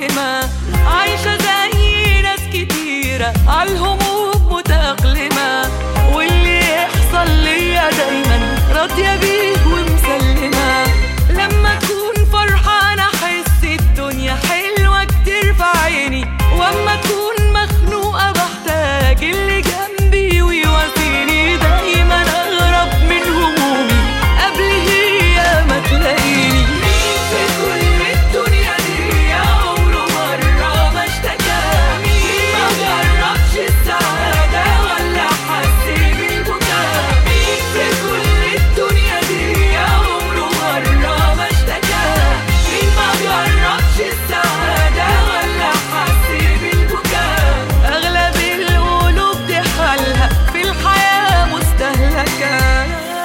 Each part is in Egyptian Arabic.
متوهمة عايشة زي ناس كتيرة عالهموم متأقلمة واللي يحصل ليا دايما راضية بيه ومسلمة لما أكون فرحانة أحس الدنيا حلوة كتير في عيني وأما أكون مخنوقة بحتاج اللي جنبي ويواسيني دايما أهرب من همومي قبل هي ما تلاقيني مين في كل الدنيا دي عمره مرة ما اشتكى مين ما جربش السعادة ولا حس بالبكاء مين في كل الدنيا دي عمره مرة ما اشتكى مين ما جربش السعادة ولا حس بالبكاء أغلب القلوب دي حالها في الحياة مستهلكة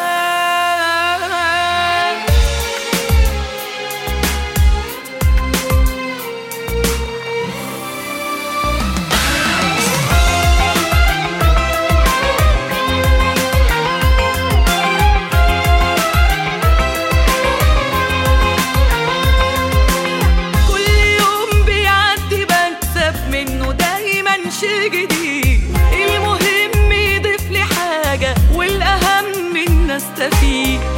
كل يوم بيعدي بكسب منه دايما شي جديد المهم يضيف لي حاجة والأهم إن أستفيد